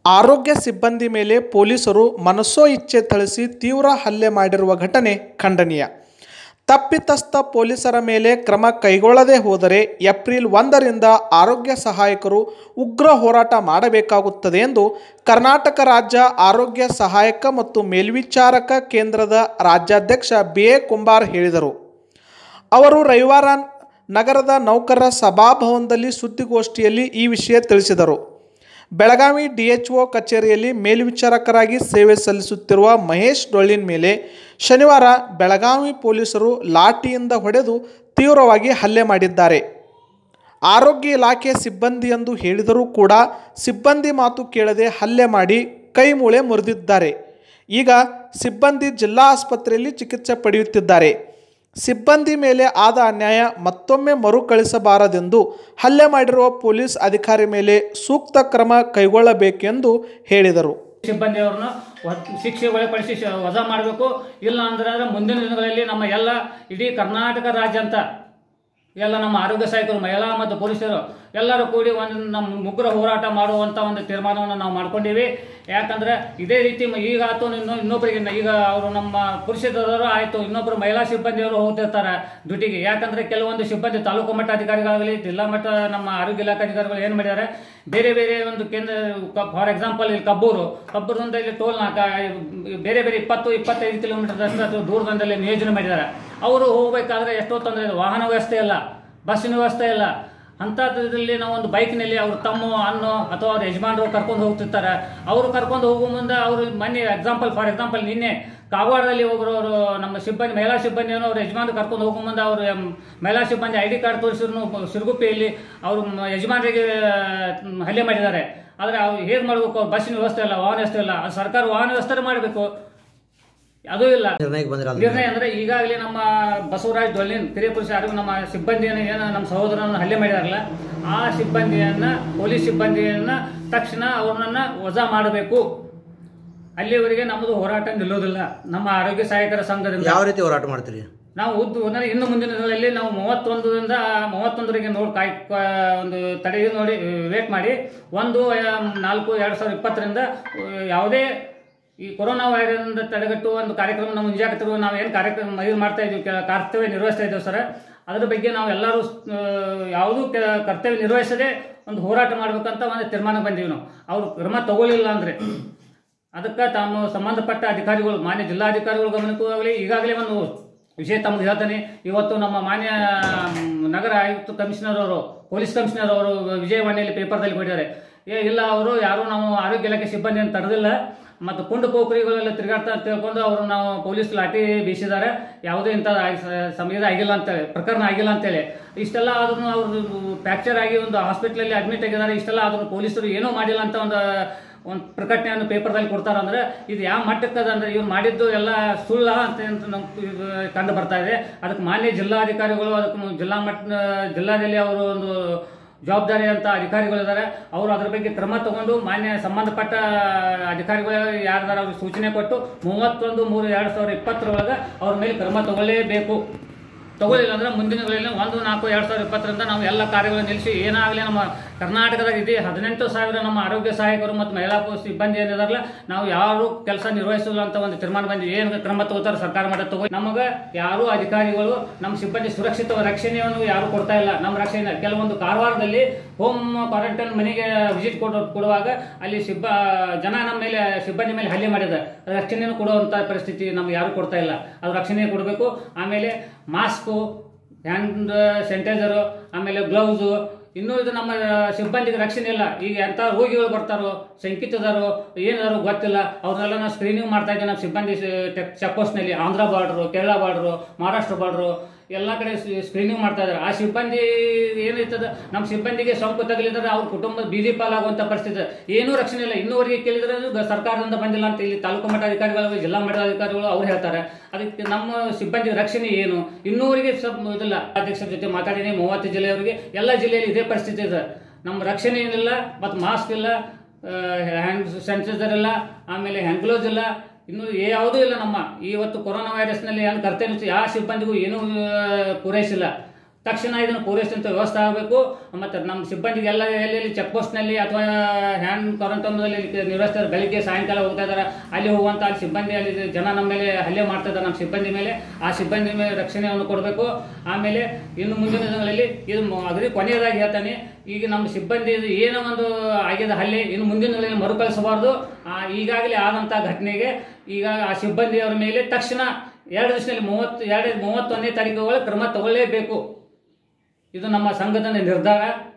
ಆರೋಗ್ಯ ಸಿಬ್ಬಂದಿ ಮೇಲೆ ಪೊಲೀಸರು ಮನಸೋ ಇಚ್ಛೆ ಥಳಿಸಿ ತೀವ್ರ ಹಲ್ಲೆ ಮಾಡಿರುವ ಘಟನೆ ಖಂಡನೀಯ ತಪ್ಪಿತಸ್ಥ ಪೊಲೀಸರ ಮೇಲೆ ಕ್ರಮ ಕೈಗೊಳ್ಳದೇ ಹೋದರೆ ಏಪ್ರಿಲ್ ಒಂದರಿಂದ ಆರೋಗ್ಯ ಸಹಾಯಕರು ಉಗ್ರ ಹೋರಾಟ ಮಾಡಬೇಕಾಗುತ್ತದೆ ಎಂದು ಕರ್ನಾಟಕ ರಾಜ್ಯ ಆರೋಗ್ಯ ಸಹಾಯಕ ಮತ್ತು ಮೇಲ್ವಿಚಾರಕ ಕೇಂದ್ರದ ರಾಜ್ಯಾಧ್ಯಕ್ಷ ಬಿ ಎ ಕುಂಬಾರ್ ಹೇಳಿದರು ಅವರು ರವಿವಾರ ನಗರದ ನೌಕರರ ಸಭಾಭವನದಲ್ಲಿ ಸುದ್ದಿಗೋಷ್ಠಿಯಲ್ಲಿ ಈ ವಿಷಯ ತಿಳಿಸಿದರು ಬೆಳಗಾವಿ ಡಿಎಚ್ಒ ಕಚೇರಿಯಲ್ಲಿ ಮೇಲ್ವಿಚಾರಕರಾಗಿ ಸೇವೆ ಸಲ್ಲಿಸುತ್ತಿರುವ ಮಹೇಶ್ ಡೊಳ್ಳಿನ ಮೇಲೆ ಶನಿವಾರ ಬೆಳಗಾವಿ ಪೊಲೀಸರು ಲಾಠಿಯಿಂದ ಹೊಡೆದು ತೀವ್ರವಾಗಿ ಹಲ್ಲೆ ಮಾಡಿದ್ದಾರೆ ಆರೋಗ್ಯ ಇಲಾಖೆ ಸಿಬ್ಬಂದಿ ಎಂದು ಹೇಳಿದರೂ ಕೂಡ ಸಿಬ್ಬಂದಿ ಮಾತು ಕೇಳದೆ ಹಲ್ಲೆ ಮಾಡಿ ಕೈ ಮೂಳೆ ಮುರಿದಿದ್ದಾರೆ ಈಗ ಸಿಬ್ಬಂದಿ ಜಿಲ್ಲಾ ಆಸ್ಪತ್ರೆಯಲ್ಲಿ ಚಿಕಿತ್ಸೆ ಪಡೆಯುತ್ತಿದ್ದಾರೆ ಸಿಬ್ಬಂದಿ ಮೇಲೆ ಆದ ಅನ್ಯಾಯ ಮತ್ತೊಮ್ಮೆ ಮರುಕಳಿಸಬಾರದೆಂದು ಹಲ್ಲೆ ಮಾಡಿರುವ ಪೊಲೀಸ್ ಅಧಿಕಾರಿ ಮೇಲೆ ಸೂಕ್ತ ಕ್ರಮ ಕೈಗೊಳ್ಳಬೇಕೆಂದು ಹೇಳಿದರು ಸಿಬ್ಬಂದಿಯವ್ರನ್ನ ಶಿಕ್ಷೆ ಒಳಪಡಿಸಿ ಶ- ವಜಾ ಮಾಡಬೇಕು ಇಲ್ಲ ಅಂದ್ರೆ ಅಂದ್ರೆ ಮುಂದಿನ ದಿನಗಳಲ್ಲಿ ನಮ್ಮ ಎಲ್ಲ ಇಡೀ ಕರ್ನಾಟಕ ರಾಜ್ಯಾಂತ ಎಲ್ಲ ನಮ್ಮ ಆರೋಗ್ಯ ಸಹಾಯಕರು ಮಹಿಳಾ ಮತ್ತು ಪುರುಷರು ಎಲ್ಲರೂ ಕೂಡಿ ಒಂದು ನಮ್ಮ ಮುಗ್ರ ಹೋರಾಟ ಮಾಡುವಂಥ ಒಂದು ತೀರ್ಮಾನವನ್ನು ನಾವು ಮಾಡ್ಕೊಂಡಿವಿ ಯಾಕಂದ್ರೆ ಇದೇ ರೀತಿ ಮ- ಈಗ ಆಯ್ತು ಇನ್ನು ಇನ್ನೊಬ್ಬರಿಗೆ ನ- ಈಗ ಅವರು ನಮ್ಮ ಪುರುಷರವರು ಆಯಿತು ಇನ್ನೊಬ್ಬರು ಮಹಿಳಾ ಸಿಬ್ಬಂದಿಯವರು ಹೋಗ್ತಿರ್ತಾರೆ ಡ್ಯೂಟಿಗೆ ಯಾಕಂದ್ರೆ ಕೆಲವೊಂದು ಸಿಬ್ಬಂದಿ ತಾಲೂಕು ಮಟ್ಟ ಅಧಿಕಾರಿಗಳಾಗಲಿ ಜಿಲ್ಲಾ ಮಟ್ಟ ನಮ್ಮ ಆರೋಗ್ಯ ಇಲಾಖೆ ಅಧಿಕಾರಿಗಳು ಏನು ಮಾಡಿದ್ದಾರೆ ಬೇರೆ ಬೇರೆ ಒಂದು ಕೇಂದ್ರ ಫಾರ್ ಎಕ್ಸಾಂಪಲ್ ಇಲ್ಲಿ ಕಬ್ಬೂರು ಕಬ್ಬೂರಿಂದ ಇಲ್ಲಿ ಟೋಲ್ ನಾಕ ಬೇರೆ ಬೇರೆ ಇಪ್ಪತ್ತು ಇಪ್ಪತ್ತೈದು ಕಿಲೋಮೀಟರ್ ದೂರದಿಂದಲೇ ನಿಯೋಜನೆ ಮಾಡಿದ್ದಾರೆ ಅವರು ಹೋಗ್ಬೇಕಾದ್ರೆ ಎಷ್ಟೋ ತೊಂದರೆ ಇದೆ ವಾಹನ ವ್ಯವಸ್ಥೆ ಇಲ್ಲ ಬಸ್ಸಿನ ವ್ಯವಸ್ಥೆ ಇಲ್ಲ ಅಂಥದ್ರಲ್ಲಿ ನಾವು ಒಂದು ಬೈಕ್ನಲ್ಲಿ ಅವ್ರ ತಮ್ಮ ಅನ್ನೋ ಅಥವಾ ಅವ್ರ ಯಜಮಾನರು ಕರ್ಕೊಂಡು ಹೋಗ್ತಿರ್ತಾರೆ ಅವರು ಕರ್ಕೊಂಡು ಹೋಗೋ ಮುಂದೆ ಅವರು ಮೊನ್ನೆ ಎಕ್ಸಾಂಪಲ್ ಫಾರ್ ಎಕ್ಸಾಂಪಲ್ ನಿನ್ನೆ ಕಾಗವಾಡದಲ್ಲಿ ಒಬ್ಬರು ಅವರು ನಮ್ಮ ಸಿಬ್ಬಂದಿ ಮಹಿಳಾ ಸಿಬ್ಬಂದಿಯನ್ನು ಅವ್ರ ಯಜಮಾನರು ಕರ್ಕೊಂಡು ಹೋಗೋ ಮುಂದೆ ಅವರು ಎಂ, ಮಹಿಳಾ ಸಿಬ್ಬಂದಿ ಐ ಡಿ ಕಾರ್ಡ್ ತೋರಿಸಿದ್ರು ಸಿರುಗುಪ್ಪಿಯಲ್ಲಿ ಅವರು ಮ- ಯಜಮಾನರಿಗೆ ಮ್, ಹಲ್ಲೆ ಮಾಡಿದ್ದಾರೆ ಆದರೆ ಅವ್ರು ಹೇಗೆ ಮಾಡಬೇಕು ಅವ್ರ ಬಸ್ಸಿನ ವ್ಯವಸ್ಥೆ ಇಲ್ಲ ವಾಹನ ವ್ಯವಸ್ಥೆ ಇಲ್ಲ ಅದು ಸರ್ಕಾರ ವಾಹನ ವ್ಯವಸ್ಥೆ ಮಾಡಬೇಕು ಅದೂ ಇಲ್ಲ ನಿರ್ಣಯಕ್ಕೆ ಬಂದಿರಲ್ಲ ನಿರ್ಣಯ ಅಂದ್ರೆ ಈಗಾಗಲೇ ನಮ್ಮ ಬಸವರಾಜ್ ಡೊಳ್ಳಿನ್ ಕಿರಿಯಪುರುಷ ಯಾರಿಗೂ ನಮ್ಮ ಸಿಬ್ಬಂದಿಯನ್ನು ಏನು ನಮ್ಮ ಸಹೋದರನ ಹಲ್ಲೆ ಮಾಡಿದಾರಲ್ಲ ಆ ಸಿಬ್ಬಂದಿಯನ್ನ ಪೊಲೀಸ್ ಸಿಬ್ಬಂದಿಯನ್ನ ತಕ್ಷಣ ಅವ್ರನ್ನ ವಜಾ ಮಾಡಬೇಕು ಅಲ್ಲಿವರೆಗೆ ನಮ್ಮದು ಹೋರಾಟ ನಿಲ್ಲೋದಿಲ್ಲ ನಮ್ಮ ಆರೋಗ್ಯ ಸಹಾಯಕರ ಸಂಘದಿಂದ ಯಾವ ರೀತಿ ಹೋರಾಟ ಮಾಡ್ತೀರಿ ನಾವು ಉದ್ದು ಅಂದ್ರೆ ಇನ್ನು ಮುಂದಿನ ದಿನಗಳಲ್ಲಿ ನಾವು ಮೂವತ್ತೊಂದರಿಂದ ಮೂವತ್ತೊಂದರಿಗೆ ನೋಡಿ ಕಾಯ್ ಕಾ- ಒಂದು ತಡೆ ನೋಡಿ ವೇಟ್ ಮಾಡಿ ಒಂದು ಆ, ನಾಲ್ಕು ಎರಡು ಸಾವಿರದ ಇಪ್ಪತ್ತರಿಂದ ಆ, ಯಾವುದೇ ಈ ಕೊರೋನಾ ವೈರಸ್ನಿಂದ ತಡೆಗಟ್ಟುವ ಒಂದು ಕಾರ್ಯಕ್ರಮ ನಾವು ಮುಂಜಾಗ್ರತೆ ನಾವು ಏನು ಕಾರ್ಯಕ್ರಮ ಇದು ಮಾಡ್ತಾ ಇದ್ದೀವಿ ಕೆ- ಕರ್ತವ್ಯ ನಿರ್ವಹಿಸ್ತಾ ಇದ್ದೇವೆ ಸರ್ ಅದ್ರ ಬಗ್ಗೆ ನಾವು ಎಲ್ಲರೂ ಆ, ಯಾವುದೂ ಕೆ- ಕರ್ತವ್ಯ ನಿರ್ವಹಿಸದೆ ಒಂದು ಹೋರಾಟ ಮಾಡ್ಬೇಕಂತ ಒಂದು ತೀರ್ಮಾನ ಬಂದೀವಿ ನಾವು ಅವ್ರು ಕ್ರಮ ತಗೊಳ್ಳಿಲ್ಲ ಅಂದ್ರೆ ಅದಕ್ಕೆ ತಾನು ಸಂಬಂಧಪಟ್ಟ ಅಧಿಕಾರಿಗಳು ಮಾನ್ಯ ಜಿಲ್ಲಾಧಿಕಾರಿಗಳ ಗಮನಕ್ಕೂ ಆಗಲಿ ಈಗಾಗಲೇ ಒಂದು ವಿಷಯ ತಮಗೆ ಹೇಳ್ತಾನೆ ಇವತ್ತು ನಮ್ಮ ಮಾನ್ಯ ಮ್, ನಗರ ಆಯುಕ್ತ ಕಮಿಷನರ್ ಅವರು ಪೊಲೀಸ್ ಕಮಿಷನರ್ ಅವರು ವಿಜಯವಾಣಿಯಲ್ಲಿ ಪೇಪರ್ದಲ್ಲಿ ಕೊಟ್ಟಿದ್ದಾರೆ ಏ ಇಲ್ಲ ಅವರು ಯಾರು ನಾವು ಆರೋಗ್ಯ ಇಲಾಖೆ ಸಿಬ್ಬಂದಿಯನ್ನು ತಡೆದಿಲ್ಲ ಮತ್ತು ಕುಂಡು ಪೋಖರಿಗಳೆಲ್ಲ ತಿರುಗಾಡ್ತಾ ಅಂತ ತಿಳ್ಕೊಂಡು ಅವರು ನಾವು ಪೊಲೀಸ್ ಲಾಠಿ ಬೀಸಿದ್ದಾರೆ ಯಾವುದೇ ಇಂಥ ಸಮಯದ ಆಗಿಲ್ಲ ಅಂತೇಳಿ ಪ್ರಕರಣ ಆಗಿಲ್ಲ ಅಂತೇಳಿ ಇಷ್ಟೆಲ್ಲ ಆದ್ರೂ ಅವರು ಫ್ರ್ಯಾಕ್ಚರ್ ಆಗಿ ಒಂದು ಹಾಸ್ಪಿಟ್ಲಲ್ಲಿ ಅಡ್ಮಿಟ್ ಆಗಿದ್ದಾರೆ ಇಷ್ಟೆಲ್ಲ ಆದ್ರೂ ಪೊಲೀಸರು ಏನೂ ಮಾಡಿಲ್ಲ ಅಂತ ಒಂದು ಒಂದು ಪ್ರಕಟಣೆಯನ್ನು ಪೇಪರ್ದಲ್ಲಿ ಕೊಡ್ತಾರೆ ಅಂದ್ರೆ ಇದು ಯಾವ ಮಟ್ಟಕ್ಕೆ ಅದ ಅಂದ್ರೆ ಇವ್ರು ಮಾಡಿದ್ದು ಎಲ್ಲ ಸುಳ್ಳ ಅಂತ ಅಂತ ನಮ್ಗೆ ಇದು ಕಂಡು ಬರ್ತಾ ಇದೆ ಅದಕ್ಕೆ ಮಾನ್ಯ ಜಿಲ್ಲಾಧಿಕಾರಿಗಳು ಅದಕ್ಕೆ ಜಿಲ್ಲಾ ಮಟ್ಟ ಜಿಲ್ಲಾದಲ್ಲಿ ಅವರು ಒಂದು ಜವಾಬ್ದಾರಿ ಅಂತ ಅಧಿಕಾರಿಗಳಿದ್ದಾರೆ ಅವರು ಅದ್ರ ಬಗ್ಗೆ ಕ್ರಮ ತಗೊಂಡು ಮಾನ್ಯ ಸಂಬಂಧಪಟ್ಟ ಅಧಿಕಾರಿಗಳು ಯಾರ್ದಾರ ಅವ್ರಿಗೆ ಸೂಚನೆ ಕೊಟ್ಟು ಮೂವತ್ತೊಂದು ಮೂರು ಎರಡು ಸಾವಿರದ ಇಪ್ಪತ್ತರೊಳಗೆ ಅವ್ರ ಮೇಲೆ ಕ್ರಮ ತಗೊಳ್ಳೇಬೇಕು ತಗೊಳ್ಳಿಲ್ಲ ಅಂದ್ರೆ ಮುಂದಿನ ದಿನಗಳಲ್ಲಿ ಒಂದು ನಾಲ್ಕು ಎರಡು ಸಾವಿರದ ಇಪ್ಪತ್ತರಿಂದ ನಾವು ಎಲ್ಲ ಕಾರ್ಯಗಳನ್ನು ನಿಲ್ಲಿಸಿ ಏನಾಗಲಿ ನಮ್ಮ ಕರ್ನಾಟಕದಾಗ ಇದೆ ಹದಿನೆಂಟು ಸಾವಿರ ನಮ್ಮ ಆರೋಗ್ಯ ಸಹಾಯಕರು ಮತ್ತು ಮಹಿಳಾ ಪೊಲೀಸ್ ಸಿಬ್ಬಂದಿ ಏನಿದಾರಲ್ಲ ನಾವು ಯಾರು ಕೆಲಸ ನಿರ್ವಹಿಸಲ್ಲ ಅಂತ ಒಂದು ತೀರ್ಮಾನ ಬಂದು ಏನು ಕ್ರಮ ತಗೋತಾರೆ ಸರ್ಕಾರ ಮಾಡೋದು ತಗೋ ನಮಗೆ ಯಾರು ಅಧಿಕಾರಿಗಳು ನಮ್ಮ ಸಿಬ್ಬಂದಿ ಸುರಕ್ಷಿತ ರಕ್ಷಣೆಯನ್ನು ಯಾರು ಕೊಡ್ತಾ ಇಲ್ಲ ನಮ್ಮ ರಕ್ಷಣೆ ಕೆಲವೊಂದು ಕಾರವಾರದಲ್ಲಿ ಹೋಮ್ ಕ್ವಾರಂಟೈನ್ ಮನೆಗೆ ವಿಸಿಟ್ ಕೊಡೋ ಕೊಡುವಾಗ ಅಲ್ಲಿ ಸಿಬ್ಬ ಜನ ನಮ್ಮ ಮೇಲೆ ಸಿಬ್ಬಂದಿ ಮೇಲೆ ಹಲ್ಲೆ ಮಾಡಿದ ರಕ್ಷಣೆಯನ್ನು ಕೊಡುವಂಥ ಪರಿಸ್ಥಿತಿ ನಮ್ಗೆ ಯಾರು ಕೊಡ್ತಾ ಇಲ್ಲ ಅದು ರಕ್ಷಣೆ ಕೊಡಬೇಕು ಆಮೇಲೆ ಮಾಸ್ಕು ಹ್ಯಾಂಡ್ ಸ್ಯಾನಿಟೈಸರು ಆಮೇಲೆ ಗ್ಲೌಸು ಇನ್ನೂ ಇದು ನಮ್ಮ ಸಿಬ್ಬಂದಿಗೆ ರಕ್ಷಣೆ ಇಲ್ಲ ಈಗ ಎಂಥ ರೋಗಿಗಳು ಬರ್ತಾರೋ ಶಂಕಿತದಾರೋ ಏನಾದ್ರು ಗೊತ್ತಿಲ್ಲ ಅವ್ರನ್ನೆಲ್ಲ ನಾವು ಸ್ಕ್ರೀನಿಂಗ್ ಮಾಡ್ತಾ ಇದ್ದೀವಿ ನಮ್ಮ ಸಿಬ್ಬಂದಿ ಚೆಕ್ ಪೋಸ್ಟ್ನಲ್ಲಿ Andhra border Kerala border Maharashtra border ಎಲ್ಲ ಕಡೆ ಸ್ಕ್ರೀನಿಂಗ್ ಮಾಡ್ತಾ ಇದ್ದಾರೆ ಆ ಸಿಬ್ಬಂದಿ ಏನೈತದ ನಮ್ಮ ಸಿಬ್ಬಂದಿಗೆ ಸೋಂಕು ತಗಲಿದ್ರೆ ಅವ್ರ ಕುಟುಂಬದ ಬೀದಿ ಪಾಲಾಗುವಂಥ ಪರಿಸ್ಥಿತಿ ಇದೆ. ಏನೂ ರಕ್ಷಣೆ ಇಲ್ಲ ಇನ್ನೂವರೆಗೆ ಕೇಳಿದ್ರೆ ಅದು ಗ- ಸರ್ಕಾರದಿಂದ ಬಂದಿಲ್ಲ ಅಂತ ಇಲ್ಲಿ ತಾಲೂಕು ಮಟ್ಟ ಅಧಿಕಾರಿಗಳು ಜಿಲ್ಲಾ ಮಟ್ಟದ ಅಧಿಕಾರಿಗಳು ಅವ್ರು ಹೇಳ್ತಾರೆ ಅದಕ್ಕೆ ನಮ್ಮ ಸಿಬ್ಬಂದಿ ರಕ್ಷಣೆ ಏನು ಇನ್ನೂವರೆಗೆ ಸಬ್ ಇದಿಲ್ಲ ಅಧ್ಯಕ್ಷರ ಜೊತೆ ಮಾತಾಡಿನಿ ಮೂವತ್ತು ಜಿಲ್ಲೆಯವರಿಗೆ ಎಲ್ಲ ಜಿಲ್ಲೆಯಲ್ಲಿ ಇದೇ ಪರಿಸ್ಥಿತಿ ಇದೆ ನಮ್ಮ ರಕ್ಷಣೆ ಏನಿಲ್ಲ ಮತ್ತು ಮಾಸ್ಕ್ ಇಲ್ಲ ಹ್ಯಾಂಡ್ ಸ್ಯಾನಿಟೈಸರ್ ಇಲ್ಲ ಆಮೇಲೆ ಹ್ಯಾಂಡ್ ಗ್ಲೌಸ್ ಇಲ್ಲ ಇನ್ನು ಯಾವುದೂ ಇಲ್ಲ ನಮ್ಮ ಇವತ್ತು ಕೊರೋನಾ ವೈರಸ್ನಲ್ಲಿ ಏನು ಕರ್ತವ್ಯ ಯಾವ ಸಿಬ್ಬಂದಿಗೂ ಏನೂ ಆ, ಪೂರೈಸಿಲ್ಲ ತಕ್ಷಣ ಇದನ್ನು ಪೂರೈಸಿದಂಥ ವ್ಯವಸ್ಥೆ ಆಗಬೇಕು ಮತ್ತು ನಮ್ಮ ಸಿಬ್ಬಂದಿಗೆ ಎಲ್ಲ ಎಲ್ಲೆಲ್ಲಿ ಚೆಕ್ ಪೋಸ್ಟ್ನಲ್ಲಿ ಅಥವಾ ಹ್ಯಾಂಡ್ ಕ್ವಾರಂಟೈನಲ್ಲಿ ನಿರ್ವಹಿಸ್ತಾರೆ ಬೆಳಿಗ್ಗೆ ಸಾಯಂಕಾಲ ಹೋಗ್ತಾ ಇದ್ದಾರೆ ಅಲ್ಲಿ ಹೋಗುವಂಥ ಅಲ್ಲಿ ಸಿಬ್ಬಂದಿ ಅಲ್ಲಿ ಜನ ನಮ್ಮ ಮೇಲೆ ಹಲ್ಲೆ ಮಾಡ್ತಾ ಇದ್ದಾರೆ ನಮ್ಮ ಸಿಬ್ಬಂದಿ ಮೇಲೆ ಆ ಸಿಬ್ಬಂದಿ ಮೇಲೆ ರಕ್ಷಣೆಯನ್ನು ಕೊಡಬೇಕು ಆಮೇಲೆ ಇನ್ನು ಮುಂದಿನ ದಿನಗಳಲ್ಲಿ ಇದು ಮ- ಅಗದಿ ಕೊನೆಯದಾಗಿ ಹೇಳ್ತಾನೆ ಈಗ ನಮ್ಮ ಸಿಬ್ಬಂದಿ ಏನೋ ಒಂದು ಆಗಿದೆ ಹಲ್ಲೆ ಇನ್ನು ಮುಂದಿನ ದಿನಗಳಲ್ಲಿ ಮರುಕಳಿಸಬಾರ್ದು ಆ ಈಗಾಗಲೇ ಆದಂಥ ಘಟನೆಗೆ ಈಗ ಆ ಸಿಬ್ಬಂದಿಯವರ ಮೇಲೆ ತಕ್ಷಣ ಎರಡು ದಿವಸದಲ್ಲಿ ಮೂವತ್ತು ಎರಡು ಮೂವತ್ತೊಂದನೇ ತಾರೀಕು ಒಳಗೆ ಕ್ರಮ ತಗೊಳ್ಳೇಬೇಕು ಇದು ನಮ್ಮ ಸಂಘದ ನಿರ್ಧಾರ